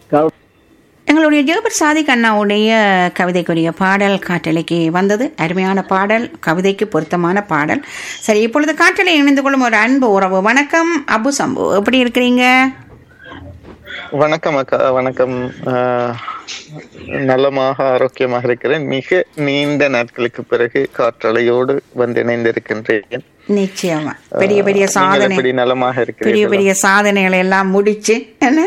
கவு- எங்களுடைய ஜெகபர் சாதிக் அண்ணாவுடைய கவிதைக்குரிய பாடல் காற்றலைக்கு வந்தது அருமையான பாடல் கவிதைக்கு பொருத்தமான பாடல் சரி இப்பொழுது காற்றலை இணைந்து கொள்ளும் ஒரு அன்பு உறவு வணக்கம் அபு சம்பு எப்படி இருக்கிறீங்க வணக்கம் அக்கா வணக்கம் ஆஹ், நலமாக ஆரோக்கியமாக இருக்கிறேன் மிக நீண்ட நாட்களுக்கு பிறகு காற்றலையோடு வந்து இணைந்திருக்கின்றேன் நிச்சயமா பெரிய பெரிய நீங்கள் சாதனை எப்படி நலமாக பெரிய இருக்கிறீர்கள் பெரிய சாதனைகளை எல்லாம் முடிச்சு என்ன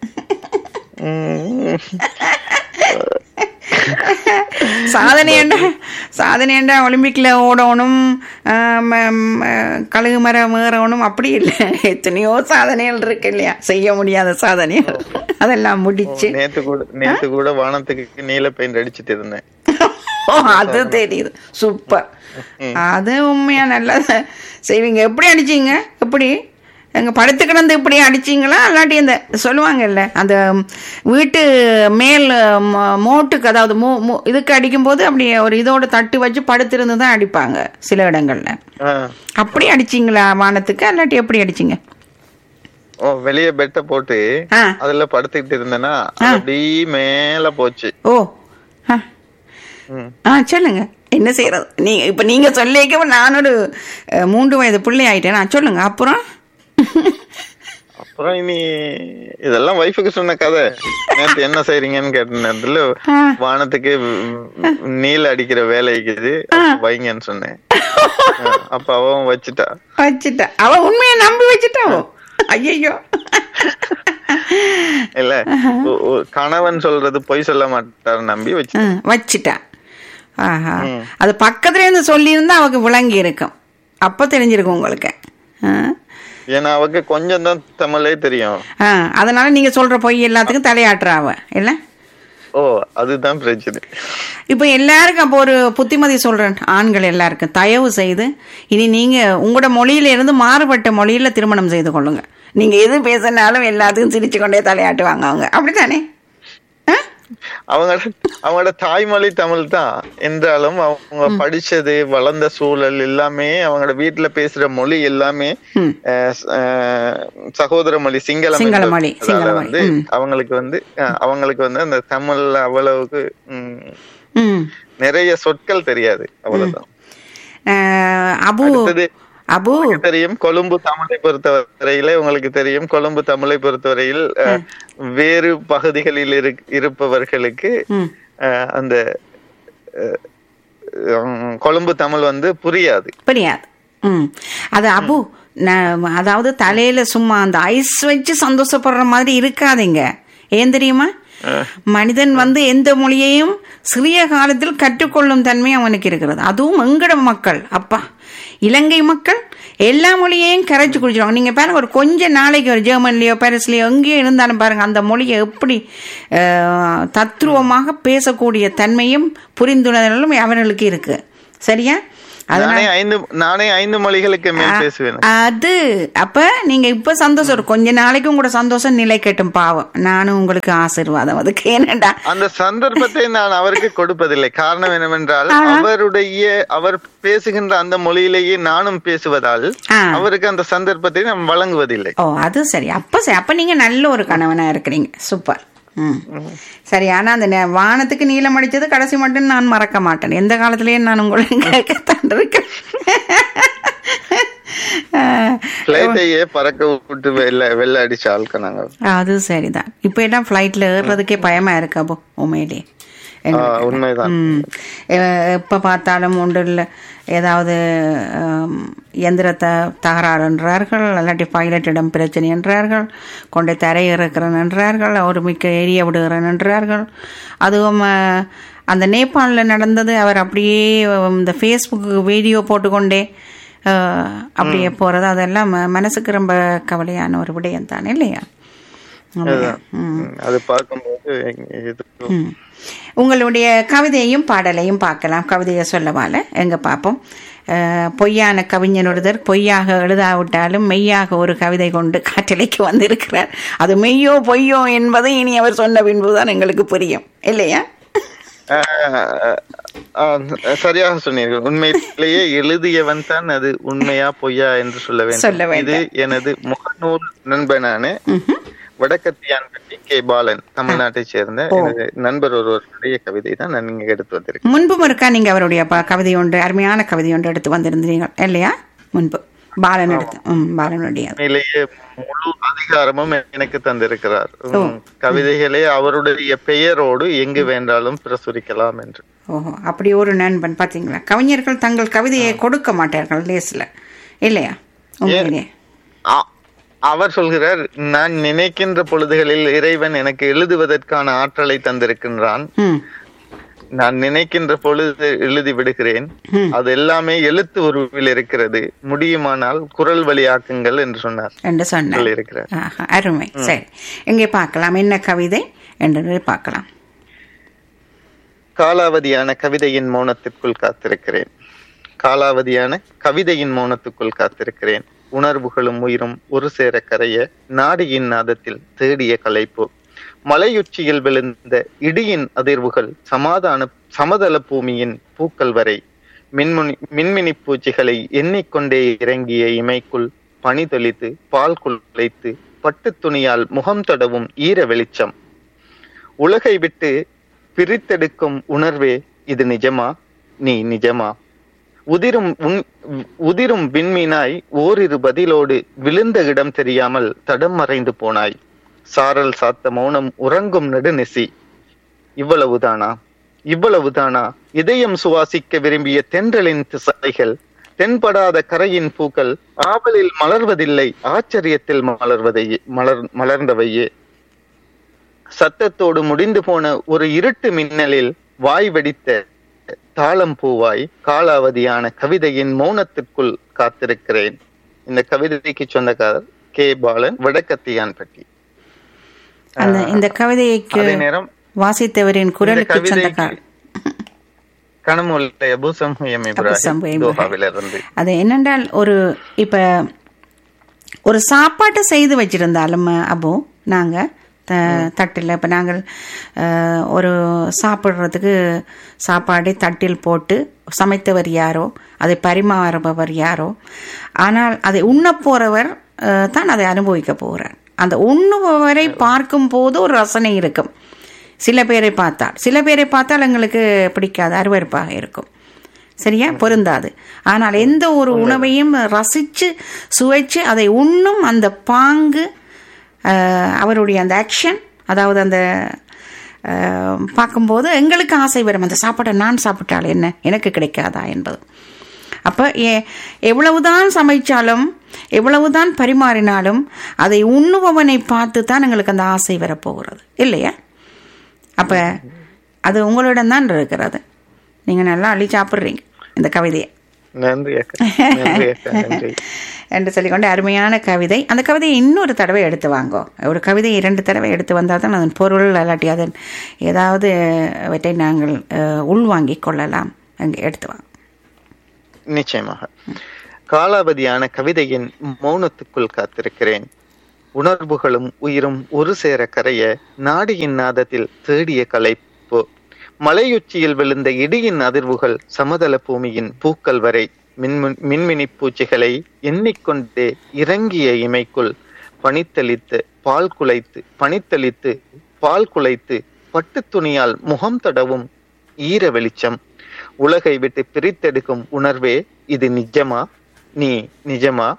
சாதனை என்ன சாதனை என்ன ஒலிம்பிக்ல ஓடணும் ஆம், ஆம், கழுகு மரம் ஏறணும் அப்படி இல்லை எத்தனையோ சாதனைகள் இருக்கு இல்லையா செய்ய முடியாத சாதனைகள் அதெல்லாம் முடிச்சு நேத்து கூட நேத்து கூட வானத்துக்கு நீல பெயிண்ட் அடிச்சிட்டு இருந்தேன் ஓ, அது தெரியுது சூப்பர் அது உண்மையா நல்லா செய்வீங்க எப்படி அடிச்சீங்க எப்படி எங்க படுத்து கிடந்து இப்படி அடிச்சீங்களா இல்லாட்டி இந்த சொல்லுவாங்கல்ல அந்த வீட்டு மேல் ம- மோட்டுக்கு அதாவது மோ- மோ- இதுக்கு அடிக்கும்போது அப்படி ஒரு இதோட தட்டு வச்சு படுத்திருந்து தான் அடிப்பாங்க சில இடங்கள்ல ஆஹ், அப்படி அடிச்சீங்களா வானத்துக்கு இல்லாட்டி எப்படி அடிச்சீங்க ஓ வெளிய பெட்ட போட்டு ஆ அதுல படுத்துக்கிட்டு இருந்தேன்னா அது அப்படியே மேல போச்சு ஓ ஆ ம். ஆ சொல்லுங்க என்ன செய்யறது நீங்க இப்ப நீங்க சொல்லிக்க நான் ஒரு அஹ், மூன்று வயது பிள்ளை ஆயிட்டேன் நான் சொல்லுங்க அப்புறம் அப்புறம் இனி இதெல்லாம் வைஃபுக்கு சொன்ன கதை நேத்து என்ன செய்றீங்கன்னு கேட்ட நேரத்துல ஆ. வானத்துக்கு நீல அடிக்கிற வேலை இருக்குது வைங்கன்னு சொன்னேன் ஆ, அப்ப அவன் வச்சுட்டா வச்சுட்டா அவ உண்மையை நம்பி வச்சுட்டாவோ ஐயோ இல்ல ஒ- ஒ- கணவன் சொல்றது பொய் சொல்ல மாட்டாரு நம்பி வச்சு வச்சுட்டா ஆஹா அது பக்கத்துல இருந்து சொல்லியிருந்தா அவக்கு விளங்கி இருக்கும் அப்ப தெரிஞ்சிருக்கும் உங்களுக்கு ஆ. ஏன்னா அவக்கு கொஞ்சம் தான் தமிழே தெரியும் ஆ, அதனால நீங்க சொல்ற பொய் எல்லாத்துக்கும் தலையாட்டுறா அவ இல்ல ஓ அதுதான் பிரச்சனை இப்போ எல்லாருக்கும் அப்போ ஒரு புத்திமதி சொல்றேன் ஆண்கள் எல்லாருக்கும் தயவு செய்து இனி நீங்க உங்களோட மொழியில இருந்து மாறுபட்ட மொழியில திருமணம் செய்து கொள்ளுங்க நீங்க எது பேசினாலும் எல்லாத்துக்கும் சிரிச்சு கொண்டே தலையாட்டுவாங்க அவங்க அப்படித்தானே ஆ? அவங்களோட அவங்களோட தாய்மொழி தமிழ் தான் என்றாலும் அவங்க படிச்சது வளர்ந்த சூழல் எல்லாமே அவங்களோட வீட்டுல பேசுற மொழி எல்லாமே ம். அஹ், ஸ்- அஹ், சகோதர மொழி சிங்களம் சிங்கள என்று மொழி, அதால சிங்கள மொழி, வந்து ம். அவங்களுக்கு வந்து அஹ், அவங்களுக்கு வந்து அந்த தமிழ்ல அவ்வளவுக்கு ம், ம் நிறைய சொற்கள் தெரியாது அவ்வளவுதான் அஹ், அபு அடுத்தது அபு உங்களுக்கு தெரியும் கொழும்பு தமிழை பொறுத்தவரையில உங்களுக்கு தெரியும் கொழும்பு தமிழை பொறுத்தவரையில் அஹ், வேறு பகுதிகளில் இரு- இருப்பவர்களுக்கு ம். அஹ், அந்த அஹ், உம், கொழும்பு தமிழ் வந்து புரியாது புரியாது ம் அது அபு நான் அதாவது தலையில சும்மா அந்த ஐஸ் வச்சு சந்தோஷப்படுற மாதிரி இருக்காதீங்க ஏன் தெரியுமா மனிதன் வந்து எந்த மொழியையும் சிறிய காலத்தில் கற்றுக்கொள்ளும் தன்மை அவனுக்கு இருக்கிறது அதுவும் எங்கட மக்கள் அப்பா இலங்கை மக்கள் எல்லா மொழியையும் கரைச்சு குடிச்சிருவாங்க நீங்க பாருங்க ஒரு கொஞ்ச நாளைக்கு ஒரு ஜெர்மன்லயோ பாரிஸ்லயோ எங்கேயோ இருந்தாலும் பாருங்க அந்த மொழியை எப்படி அஹ், தத்ரூபமாக பேசக்கூடிய தன்மையும் புரிந்துணர்தலும் அவர்களுக்கு இருக்கு சரியா அதனால நானே ஐந்து நானே ஐந்து மொழிகளுக்கு மேல் பேசுவேன் அது அப்ப நீங்க இப்ப சந்தோஷம் இருக்கும் கொஞ்ச நாளைக்கும் கூட சந்தோஷம் நிலை கட்டும் பாவம் நானும் உங்களுக்கு ஆசீர்வாதம் அதுக்கு ஏனண்டா அந்த சந்தர்ப்பத்தை நான் அவருக்கு கொடுப்பதில்லை காரணம் என்னவென்றால் அவருடைய அவர் பேசுகின்ற அந்த மொழியிலேயே நானும் பேசுவதால் ஆ. அவருக்கு அந்த சந்தர்ப்பத்தை நாம் வழங்குவதில்லை ஓ அது சரி அப்ப சரி அப்ப நீங்க நல்ல ஒரு கணவனா இருக்கிறீங்க சூப்பர் ம் சரி ஆனா அந்த நே- வானத்துக்கு நீளம் அடிச்சது கடைசி மட்டும் நான் மறக்க மாட்டேன் எந்த காலத்திலயும் நான் உங்களை கேட்கத்தான் இருக்கேன் அஹ், பிளைட்டையே பறக்க விட்டு வெள்ள வெள்ள அடிச்ச ஆட்கள் நாங்க அது சரிதான் இப்ப எல்லாம் ஃப்ளைட்ல ஏறுறதுக்கே பயமா இருக்கா போ உண்மையிலே ஆ, உண்மைதான் ம் எ- எப்ப பார்த்தாலும் ஒன்று இல்லை ஏதாவது ஆம், எந்திரத்தை தகராறுன்றார்கள் இல்லாட்டி பைலட்டிடம் பிரச்சனை என்றார்கள் கொண்டை தரையிறக்கிறேன் என்றார்கள் ஒரு மிக்க ஏரியா விடுகிறேன் என்றார்கள் அதுவும் அஹ், அந்த நேபாளில் நடந்தது அவர் அப்படியே இந்த ஃபேஸ்புக் வீடியோ போட்டுக்கொண்டே அஹ், அப்படியே போகிறது அதெல்லாம் ம- மனசுக்கு ரொம்ப கவலையான ஒரு விடயம் தானே இல்லையா ஆமாம். ம் ம், அது பார்க்கும்போது இது ம். உங்களுடைய கவிதையும் பாடலையும் பார்க்கலாம் கவிதையை சொல்லவால எங்க பார்ப்போம் அஹ், பொய்யான கவிஞன் ஒருத்தர் பொய்யாக எழுதாவிட்டாலும் மெய்யாக ஒரு கவிதை கொண்டு காற்றலைக்கு வந்திருக்கிறார் அது மெய்யோ பொய்யோ என்பதை இனி அவர் சொன்ன பின்புதான் எங்களுக்கு புரியும் இல்லையா ஆஹ் ஆஹ் சரியாக சொன்னீர்கள் உண்மையிலேயே எழுதியவன் தான் அது உண்மையா பொய்யா என்று சொல்ல சொல்ல வேண்டும் இது வேண்டும். எனது முகநூல் நண்பனான ம்ஹும். வடக்கத்தியான்பட்டி கே பாலன் தமிழ்நாட்டை சேர்ந்த எனது நண்பர் ஒருவருடைய கவிதை தான் நான் இங்க எடுத்து வந்திருக்கேன் முன்பும் இருக்கா நீங்க அவருடைய ப- கவிதை ஒன்று அருமையான கவிதை ஒன்று எடுத்து வந்திருந்தீங்க இல்லையா முன்பு பாலன் எடுத்து ம் பாலனுடைய உண்மையிலேயே முழு அதிகாரமும் எனக்கு தந்திருக்கிறார் உம், கவிதைகளை அவருடைய பெயரோடு எங்கு வேண்டாலும் பிரசுரிக்கலாம் என்று ஓஹோ அப்படி ஒரு நண்பன் பாத்தீங்களா கவிஞர்கள் தங்கள் கவிதையை கொடுக்க மாட்டார்கள் லேஸ்ல இல்லையா உண்மையிலே அ- அவர் சொல்கிறார் நான் நினைக்கின்ற பொழுதுகளில் இறைவன் எனக்கு எழுதுவதற்கான ஆற்றலை தந்திருக்கின்றான் ம் நான் நினைக்கின்ற பொழுது எழுதி விடுகிறேன் ம். அது எல்லாமே எழுத்து உருவில் இருக்கிறது முடியுமானால் குரல் வழியாக்குங்கள் என்று சொன்னார் என்று சொன்னார் இருக்கிறார் ஆஹா, அருமை சரி எங்கே பார்க்கலாம் என்ன கவிதை என்று பார்க்கலாம் காலாவதியான கவிதையின் மௌனத்திற்குள் காத்திருக்கிறேன் காலாவதியான கவிதையின் மௌனத்துக்குள் காத்திருக்கிறேன் உணர்வுகளும் உயிரும் ஒரு சேர கரைய நாடியின் நாதத்தில் தேடிய களைப்பு மலையுச்சியில் விழுந்த இடியின் அதிர்வுகள் சமாதான சமதள பூமியின் பூக்கள் வரை மின்முனி மின்மினி பூச்சிகளை எண்ணிக்கொண்டே இறங்கிய இமைக்குள் பனி தெளித்து பால் குலைத்து பட்டுத் துணியால் முகம் தடவும் ஈர வெளிச்சம் உலகை விட்டு பிரித்தெடுக்கும் உணர்வே இது நிஜமா நீ நிஜமா உதிரும் உன் உதிரும் விண்மீனாய் ஓரிரு பதிலோடு விழுந்த இடம் தெரியாமல் தடம் மறைந்து போனாய் சாரல் சாத்த மௌனம் உறங்கும் நெடுநெசி இவ்வளவுதானா இவ்வளவுதானா இதயம் சுவாசிக்க விரும்பிய தென்றலின் திசைகள் தென்படாத கரையின் பூக்கள் ஆவலில் மலர்வதில்லை ஆச்சரியத்தில் மலர்வதையே மலர் மலர்ந்தவையே சத்தத்தோடு முடிந்து போன ஒரு இருட்டு மின்னலில் வாய் வெடித்த தாளம் பூவாய் காலாவதியான கவிதையின் மௌனத்திற்குள் காத்திருக்கிறேன் இந்த கவிதைக்கு சொந்தக்காரர் கே பாலன் வடக்கத்தியான்பட்டி அந்த இந்த கவிதைக்கு அதே நேரம் வாசித்தவரின் குரலுக்கு கவிதைக்கு சொந்தக்காரர் கனமுல்லை அபுசம்ஹயம் அபுசம்ஹயம் இப்ராஹிம் தோஹாவிலிருந்து அது என்னென்றால் ஒரு இப்ப ஒரு சாப்பாட்டை செய்து வச்சிருந்தாலும் அபு நாங்க த- தட்டில் இப்போ நாங்கள் அஹ், ஒரு சாப்பிட்றதுக்கு சாப்பாடை தட்டில் போட்டு சமைத்தவர் யாரோ அதை பரிமாறுபவர் யாரோ ஆனால் அதை உண்ணப் போறவர் அஹ், தான் அதை அனுபவிக்க போகிறார் அந்த உண்ணுபவரை பார்க்கும் போது ஒரு ரசனை இருக்கும் சில பேரை பார்த்தால் சில பேரை பார்த்தால் எங்களுக்கு பிடிக்காது அருவருப்பாக இருக்கும் சரியா பொருந்தாது ஆனால் எந்த ஒரு உணவையும் ரசித்து சுவைச்சு அதை உண்ணும் அந்த பாங்கு அஹ், அவருடைய அந்த ஆக்ஷன் அதாவது அந்த அஹ், பார்க்கும்போது எங்களுக்கு ஆசை வரும் அந்த சாப்பாட்டை நான் சாப்பிட்டால் என்ன எனக்கு கிடைக்காதா என்பது அப்போ எ எவ்வளவுதான் சமைச்சாலும் எவ்வளவுதான் பரிமாறினாலும் அதை உண்ணுபவனை பார்த்து தான் எங்களுக்கு அந்த ஆசை வரப்போகிறது இல்லையா அப்ப அது உங்களிடம் தான் இருக்கிறது நீங்க நல்லா அள்ளி சாப்பிட்றீங்க இந்த கவிதையை நன்றி அக்கா நன்றி அக்கா நன்றி என்று சொல்லிக்கொண்டு அருமையான கவிதை அந்த கவிதையை இன்னொரு தடவை எடுத்து வாங்கோ ஒரு கவிதை இரண்டு தடவை எடுத்து வந்தால் தான் அதன் பொருள் இல்லாட்டி அதன் ஏதாவது அவற்றை நாங்கள் அஹ், உள்வாங்கிக் கொள்ளலாம் அங்கே எடுத்து வாங்க நிச்சயமாக காலாவதியான கவிதையின் மௌனத்துக்குள் காத்திருக்கிறேன் உணர்வுகளும் உயிரும் ஒரு சேர கரைய நாடியின் நாதத்தில் தேடிய கலைப்பு மலையுச்சியில் விழுந்த இடியின் அதிர்வுகள் சமதள பூமியின் பூக்கள் வரை மின்மின் மின்மினி பூச்சிகளை எண்ணிக்கொண்டே இறங்கிய இமைக்குள் பனித்தளித்து பால் குலைத்து பனித்தளித்து பால் குலைத்து பட்டுத் துணியால் முகம் தடவும் ஈர வெளிச்சம் உலகை விட்டு பிரித்தெடுக்கும் உணர்வே இது நிஜமா நீ நிஜமா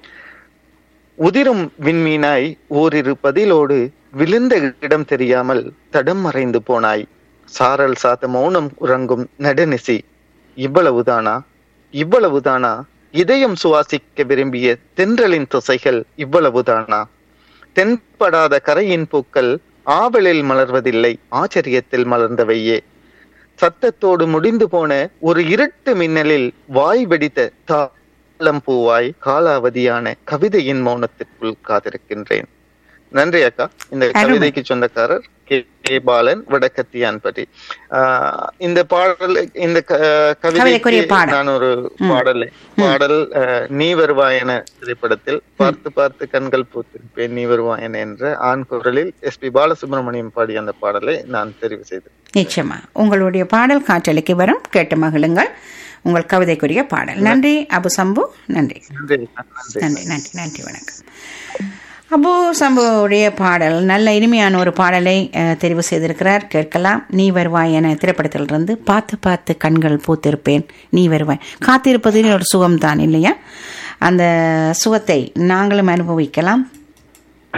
உதிரும் விண்மீனாய் ஓரிரு பதிலோடு விழுந்த இடம் தெரியாமல் தடம் மறைந்து போனாய் சாரல் சாத்த மௌனம் உறங்கும் நடுநிசி இவ்வளவுதானா இவ்வளவுதானா இதயம் சுவாசிக்க விரும்பிய தென்றலின் திசைகள் இவ்வளவுதானா தென்படாத கரையின் பூக்கள் ஆவலில் மலர்வதில்லை ஆச்சரியத்தில் மலர்ந்தவையே சத்தத்தோடு முடிந்து போன ஒரு இருட்டு மின்னலில் வாய் வெடித்த தாளம் பூவாய் காலாவதியான கவிதையின் மௌனத்திற்குள் காத்திருக்கின்றேன் நன்றி அக்கா இந்த அருமை. கவிதைக்கு சொந்தக்காரர் கே கே பாலன் வடக்கத்தியான்பட்டி ஆஹ் இந்த பாடல் இந்த க- கவிதைக்குரிய கவிதைக்கு பாடல். நான் ஒரு பாடல் பாடல் ஆஹ், நீ வருவாயன திரைப்படத்தில் பார்த்து பார்த்து கண்கள் பூத்திருப்பேன் நீ வருவாயன என்ற ஆண் குரலில் எஸ் பி பாலசுப்ரமணியம் பாடிய அந்த பாடலை நான் தெரிவு செய்தேன் நிச்சயமா உங்களுடைய பாடல் காற்றலைக்கு வரும் கேட்டு மகிழுங்கள் உங்கள் கவிதைக்குரிய பாடல் நன்றி அபு சம்பு நன்றி நன்றி அக்கா, நன்றி நன்றி நன்றி நன்றி வணக்கம் அபு சம்புடைய பாடல் நல்ல இனிமையான ஒரு பாடலை அஹ், தெரிவு செய்திருக்கிறார் கேட்கலாம் நீ வருவாய் என திரைப்படத்திலிருந்து பார்த்து பார்த்து கண்கள் பூத்திருப்பேன் நீ வருவாய் காத்திருப்பதில் ஒரு சுகம்தான் இல்லையா அந்த சுகத்தை நாங்களும் அனுபவிக்கலாம்